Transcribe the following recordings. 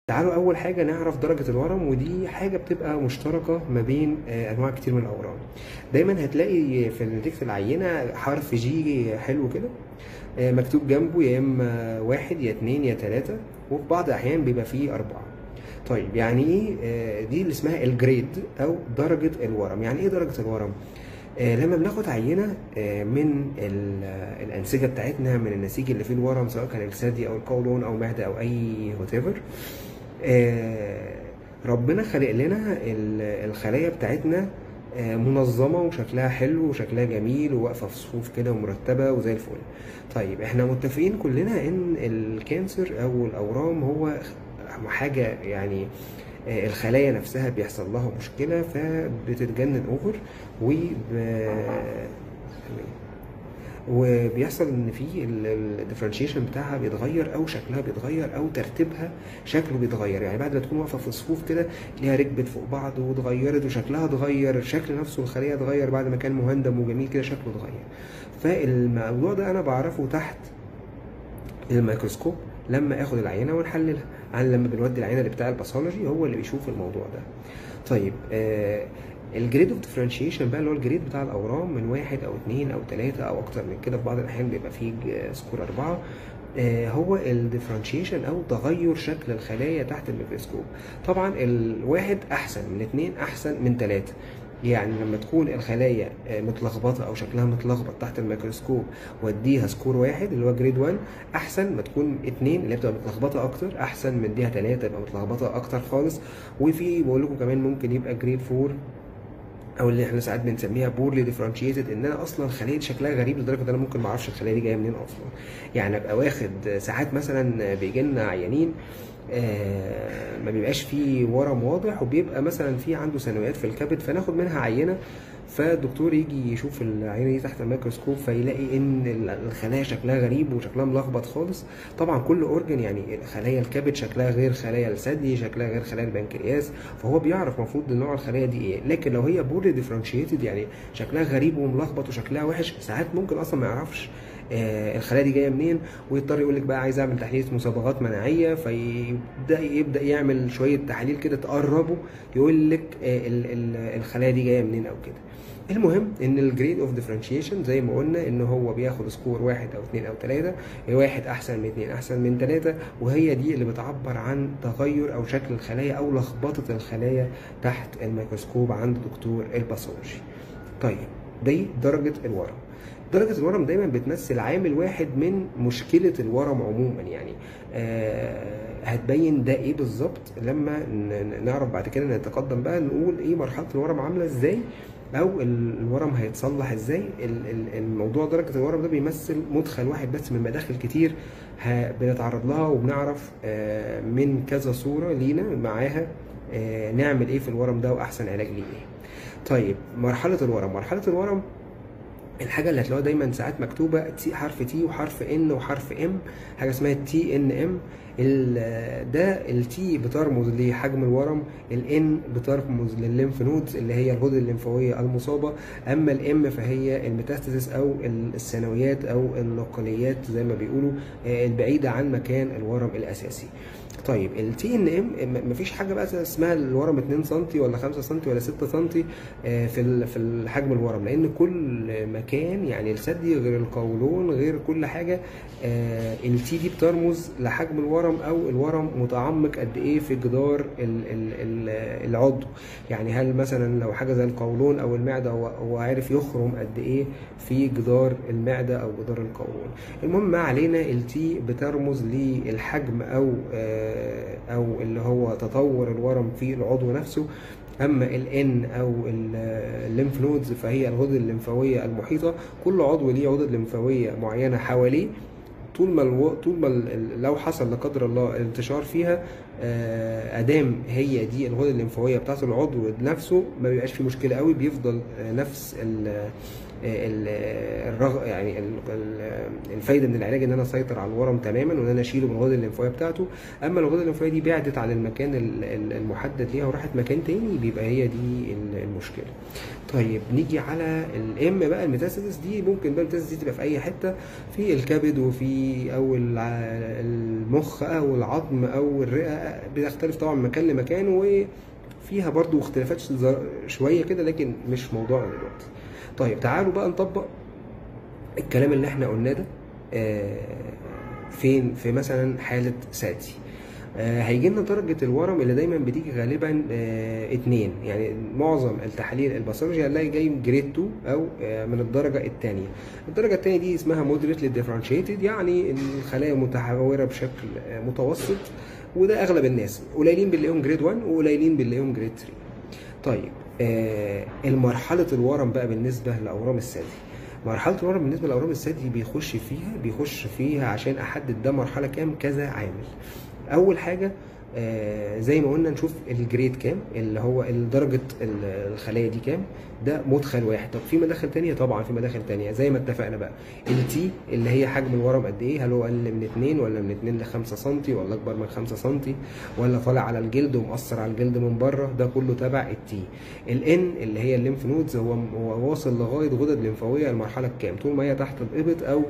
تعالوا اول حاجه نعرف درجه الورم ودي حاجه بتبقى مشتركه ما بين آه، انواع كتير من الاورام دايما هتلاقي في نتيجه العينه حرف جي حلو كده آه، مكتوب جنبه يا اما واحد يا اتنين يا تلاته وفي بعض الاحيان بيبقى فيه اربعه طيب يعني ايه آه، دي اللي اسمها الجريد او درجه الورم يعني ايه درجه الورم آه، لما بناخد عينه آه، من ال- آه، الانسجه بتاعتنا من النسيج اللي فيه الورم سواء كان الثدي او القولون او معده او اي وات ربنا خلق لنا ال- الخلايا بتاعتنا آه، منظمه وشكلها حلو وشكلها جميل وواقفه في صفوف كده ومرتبه وزي الفل طيب احنا متفقين كلنا ان الكانسر او الاورام هو حاجه يعني آه، الخلايا نفسها بيحصل لها مشكله فبتتجنن اوفر و وبيحصل ان في الديفرنشيشن بتاعها بيتغير او شكلها بيتغير او ترتيبها شكله بيتغير يعني بعد ما تكون واقفه في صفوف كده ليها ركبت فوق بعض واتغيرت وشكلها اتغير الشكل نفسه الخليه اتغير بعد ما كان مهندم وجميل كده شكله اتغير فالموضوع ده انا بعرفه تحت الميكروسكوب لما اخد العينه ونحللها عن لما بنودي العينه بتاع الباثولوجي هو اللي بيشوف الموضوع ده طيب آه الجريد اوف ديفرنشيشن بقى اللي هو الجريد بتاع الاورام من واحد او اثنين او ثلاثه او اكتر من كده في بعض الاحيان بيبقى فيه ج- سكور اربعه آه، هو الديفرنشيشن او تغير شكل الخلايا تحت الميكروسكوب طبعا الواحد احسن من اثنين احسن من ثلاثه يعني لما تكون الخلايا آه، متلخبطه او شكلها متلخبط تحت الميكروسكوب واديها سكور واحد اللي هو جريد 1 احسن ما تكون اتنين اللي هي بتبقى متلخبطه اكتر احسن من اديها ثلاثه يبقى متلخبطه اكتر خالص وفي بقول لكم كمان ممكن يبقى جريد 4 او اللي احنا ساعات بنسميها بورلي ديفرنشيتد ان انا اصلا خليه شكلها غريب لدرجه ان انا ممكن ما اعرفش الخليه دي جايه منين اصلا يعني ابقى واخد ساعات مثلا بيجي لنا عيانين آه، ما بيبقاش فيه ورم واضح وبيبقى مثلا في عنده ثانويات في الكبد فناخد منها عينه فالدكتور يجي يشوف العينه دي تحت الميكروسكوب فيلاقي ان ال- الخلايا شكلها غريب وشكلها ملخبط خالص طبعا كل اورجن يعني خلايا الكبد شكلها غير خلايا الثدي شكلها غير خلايا البنكرياس فهو بيعرف المفروض نوع الخلايا دي ايه لكن لو هي بوري ديفرنشيتد يعني شكلها غريب وملخبط وشكلها وحش ساعات ممكن اصلا ما يعرفش آه، الخلايا دي جايه منين ويضطر يقول لك بقى عايز اعمل تحليل مصبغات مناعيه فيبدا يبدا يعمل شويه تحاليل كده تقربه يقول لك آه، ال- ال- الخلايا دي جايه منين او كده المهم ان الجريد اوف ديفرنشيشن زي ما قلنا ان هو بياخد سكور واحد او اثنين او ثلاثه واحد احسن من اثنين احسن من ثلاثه وهي دي اللي بتعبر عن تغير او شكل الخلايا او لخبطه الخلايا تحت الميكروسكوب عند دكتور الباثولوجي. طيب دي درجه الورم. درجة الورم دايما بتمثل عامل واحد من مشكلة الورم عموما يعني آه هتبين ده ايه بالظبط لما ن- ن- نعرف بعد كده نتقدم بقى نقول ايه مرحلة الورم عاملة ازاي او ال- الورم هيتصلح ازاي ال- ال- الموضوع درجة الورم ده بيمثل مدخل واحد بس من مداخل كتير ه- بنتعرض لها وبنعرف آه من كذا صورة لينا معاها آه نعمل ايه في الورم ده واحسن علاج ليه ايه طيب مرحلة الورم مرحلة الورم الحاجة اللي هتلاقوها دايما ساعات مكتوبة تي حرف تي وحرف ان وحرف ام حاجة اسمها تي ان ام ده التي بترمز لحجم الورم الان بترمز للليمف نودز اللي هي الغدد الليمفاوية المصابة اما الام فهي الميتاستاسيس او الثانويات او النقليات زي ما بيقولوا آه، البعيدة عن مكان الورم الاساسي طيب التي ان ام مفيش حاجه بقى اسمها الورم 2 سم ولا 5 سم ولا 6 سم آه، في ال- في الحجم الورم لان كل مكان يعني الثدي غير القولون غير كل حاجه التي دي بترمز لحجم الورم او الورم متعمق قد ايه في جدار ال- ال- ال- العضو يعني هل مثلا لو حاجه زي القولون او المعده هو هو عارف يخرم قد ايه في جدار المعده او جدار القولون المهم ما علينا التي بترمز للحجم او آه، او اللي هو تطور الورم في العضو نفسه اما الان او ال- الليمف نودز فهي الغدد الليمفاويه المحيطه كل عضو ليه غدد ليمفاويه معينه حواليه طول ما الو... طول ما ال- ال- لو حصل لا قدر الله انتشار فيها آه، ادام هي دي الغدد الليمفاويه بتاعت العضو نفسه ما بيبقاش فيه مشكله قوي بيفضل آه، نفس ال- ال- الرغ يعني ال- ال- الفايده من العلاج ان انا اسيطر على الورم تماما وان انا اشيله من الغدد الليمفاويه بتاعته اما الغدد الليمفاويه دي بعدت عن المكان ال- ال- المحدد ليها وراحت مكان تاني بيبقى هي دي ال- المشكله طيب نيجي على الام بقى الميتاستاسيس دي ممكن بقى الميتاستاسيس دي تبقى في اي حته في الكبد وفي او الع- المخ او العظم او الرئه بتختلف طبعا من مكان لمكان وفيها برضو اختلافات ز- شويه كده لكن مش موضوعنا دلوقتي طيب تعالوا بقى نطبق الكلام اللي احنا قلناه ده آه، فين في مثلا حاله ساتي آه، هيجي لنا درجة الورم اللي دايما بتيجي غالبا آه، اتنين يعني معظم التحاليل الباثولوجي هنلاقي جاي من جريد 2 او آه، من الدرجة الثانية الدرجة الثانية دي اسمها مودريتلي ديفرنشيتد يعني الخلايا متحورة بشكل آه، متوسط وده اغلب الناس قليلين بنلاقيهم جريد 1 وقليلين بنلاقيهم جريد 3 طيب آه المرحلة الورم بقى بالنسبة لأورام الثدي مرحلة الورم بالنسبة لأورام الثدي بيخش فيها بيخش فيها عشان أحدد ده مرحلة كام كذا عامل أول حاجة آه زي ما قلنا نشوف الجريد كام اللي هو درجة ال- الخلايا دي كام ده مدخل واحد طب في مداخل تانية طبعا في مداخل تانية زي ما اتفقنا بقى التي اللي هي حجم الورم قد ايه هل هو اقل من 2 ولا من 2 ل 5 سم ولا اكبر من 5 سم ولا طالع على الجلد ومأثر على الجلد من بره ده كله تبع التي الان اللي هي الليمف نودز هو هو واصل لغايه غدد لمفاويه المرحله الكام طول ما هي تحت الابط او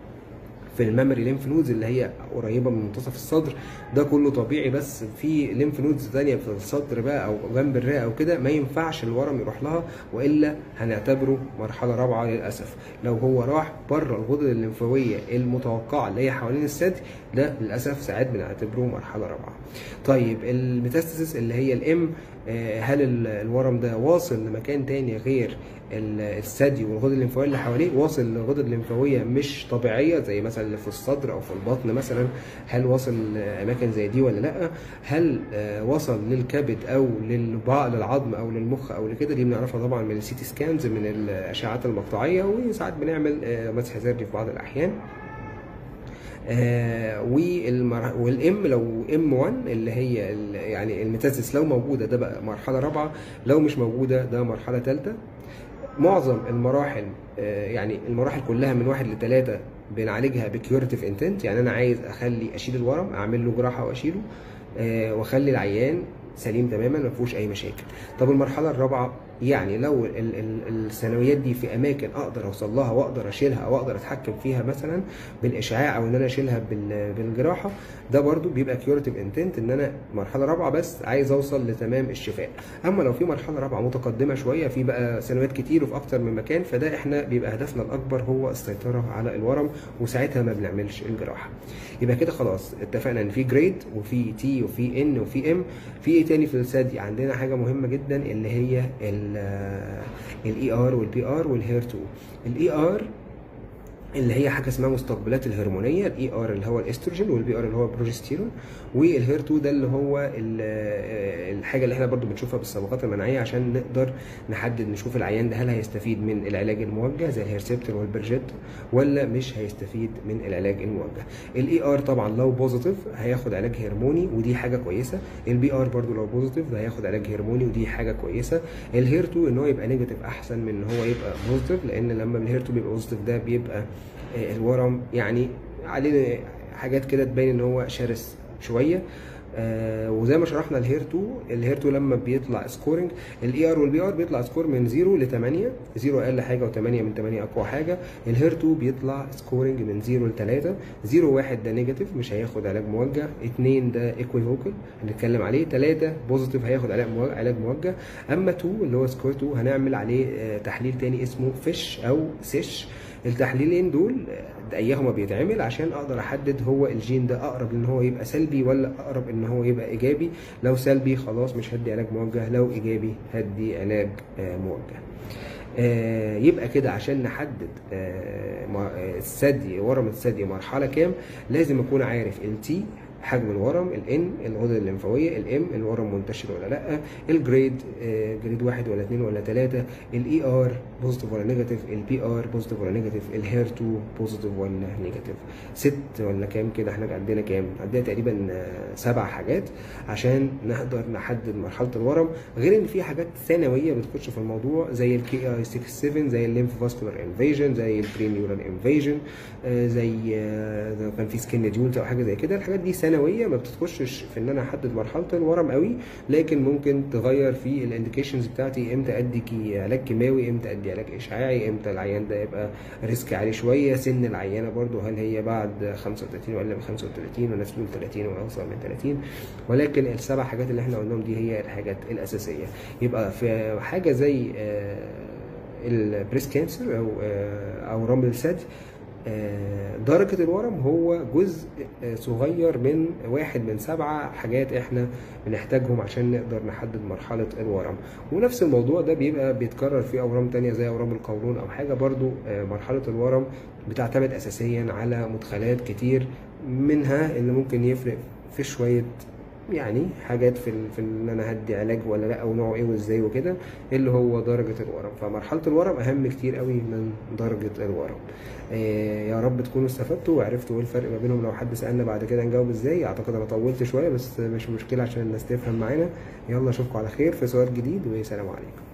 في الميموري ليمف نودز اللي هي قريبه من منتصف الصدر ده كله طبيعي بس في ليمف نودز ثانيه في الصدر بقى او جنب الرئه او كده ما ينفعش الورم يروح لها والا هنعتبره مرحله رابعه للاسف لو هو راح بره الغدد الليمفاويه المتوقعه اللي هي حوالين الثدي ده للاسف ساعات بنعتبره مرحله رابعه طيب الميتاستاسيس اللي هي الام آه، هل ال- الورم ده واصل لمكان تاني غير ال- الثدي والغدد الليمفاويه اللي حواليه واصل لغدد ليمفاويه مش طبيعيه زي مثلا اللي في الصدر او في البطن مثلا هل واصل اماكن زي دي ولا لا هل آه، وصل للكبد او للبع- للعظم او للمخ او لكده دي بنعرفها طبعا من السي تي سكانز من الاشعاعات المقطعيه وساعات بنعمل آه، مسح ذري في بعض الاحيان آه والمر... والام لو ام 1 اللي هي ال... يعني الميتاسيس لو موجوده ده بقى مرحله رابعه لو مش موجوده ده مرحله ثالثه معظم المراحل آه يعني المراحل كلها من واحد لثلاثه بنعالجها بكيورتيف انتنت يعني انا عايز اخلي اشيل الورم اعمل له جراحه واشيله آه واخلي العيان سليم تماما ما فيهوش اي مشاكل طب المرحله الرابعه يعني لو ال- ال- الثانويات دي في اماكن اقدر اوصل لها واقدر اشيلها او اقدر اتحكم فيها مثلا بالاشعاع او ان انا اشيلها بال- بالجراحه ده برضو بيبقى كيورتيف انتنت ان انا مرحله رابعه بس عايز اوصل لتمام الشفاء اما لو في مرحله رابعه متقدمه شويه في بقى ثانويات كتير وفي اكتر من مكان فده احنا بيبقى هدفنا الاكبر هو السيطره على الورم وساعتها ما بنعملش الجراحه يبقى كده خلاص اتفقنا ان في جريد وفي تي وفي ان وفي ام في ايه تاني في الثدي عندنا حاجه مهمه جدا اللي هي الاي ار والبي ار والهير 2 الاي ار اللي هي حاجه اسمها مستقبلات الهرمونيه الاي ار اللي هو الاستروجين والبي ار اللي هو البروجستيرون والهير 2 ده اللي هو ال- آه، الحاجه اللي احنا برضو بنشوفها بالصبغات المناعيه عشان نقدر نحدد نشوف العيان ده هل هيستفيد من العلاج الموجه زي الهيرسبتر والبرجيت ولا مش هيستفيد من العلاج الموجه الاي ار طبعا لو بوزيتيف هياخد علاج هرموني ودي حاجه كويسه البي ار برضو لو بوزيتيف ده هياخد علاج هرموني ودي حاجه كويسه الهير 2 ان هو يبقى نيجاتيف احسن من ان هو يبقى بوزيتيف لان لما الهير 2 بيبقى بوزيتيف ده بيبقى آه، الورم يعني عليه حاجات كده تبين ان هو شرس شويه آه وزي ما شرحنا الهير 2 الهير 2 لما بيطلع سكورنج الاي ار والبي ار بيطلع سكور من 0 ل 8 0 اقل حاجه و8 من 8 اقوى حاجه الهير 2 بيطلع سكورنج من 0 ل 3 0 1 ده نيجاتيف مش هياخد علاج موجه 2 ده ايكويفوكال هنتكلم عليه 3 بوزيتيف هياخد علاج موجه علاج موجه اما 2 اللي هو سكور 2 هنعمل عليه آه تحليل تاني اسمه فيش او سيش التحليلين دول آه، ايهما بيتعمل عشان اقدر احدد هو الجين ده اقرب ان هو يبقى سلبي ولا اقرب ان هو يبقى ايجابي لو سلبي خلاص مش هدي علاج موجه لو ايجابي هدي علاج آه، موجه آه، يبقى كده عشان نحدد آه، ما- آه، الثدي ورم الثدي مرحله كام لازم اكون عارف التي حجم الورم الان الغدد الليمفاويه الام الورم منتشر ولا لا الجريد آه، جريد واحد ولا اثنين ولا ثلاثه الاي ار بوزيتيف ولا نيجاتيف البي ار بوزيتيف ولا نيجاتيف الهير 2 بوزيتيف ولا نيجاتيف ست ولا كام كده احنا عندنا كام عندنا تقريبا آه، سبع حاجات عشان نقدر نحدد مرحله الورم غير ان في حاجات ثانويه بتخش في الموضوع زي الكي اي 67 زي الليمف فاسكولار انفيجن زي البرينيورال انفيجن زي آه، لو كان في سكين ديولز او حاجه زي كده الحاجات دي ثانويه ما بتخشش في ان انا احدد مرحله الورم قوي لكن ممكن تغير في الانديكيشنز بتاعتي امتى ادي كي- علاج كيماوي امتى ادي علاج اشعاعي امتى العيان ده يبقى ريسك عالي شويه سن العيانه برضو هل هي بعد 35 ولا من 35 وناس بتقول 30 واوصل من 30 ولكن السبع حاجات اللي احنا قلناهم دي هي الحاجات الاساسيه يبقى في حاجه زي البريست كانسر او آه، او رمل الثدي آه، درجة الورم هو جزء آه، صغير من واحد من سبعة حاجات احنا بنحتاجهم عشان نقدر نحدد مرحلة الورم ونفس الموضوع ده بيبقى بيتكرر في أورام تانية زي أورام القولون أو حاجة برضو آه، مرحلة الورم بتعتمد أساسيا على مدخلات كتير منها اللي ممكن يفرق في شوية يعني حاجات في ال... في ان انا هدي علاج ولا لا ونوعه ايه وازاي وكده اللي هو درجه الورم فمرحله الورم اهم كتير قوي من درجه الورم آه يا رب تكونوا استفدتوا وعرفتوا ايه الفرق ما بينهم لو حد سالنا بعد كده نجاوب ازاي اعتقد انا طولت شويه بس مش مشكله عشان الناس تفهم معانا يلا اشوفكم على خير في سؤال جديد وسلام عليكم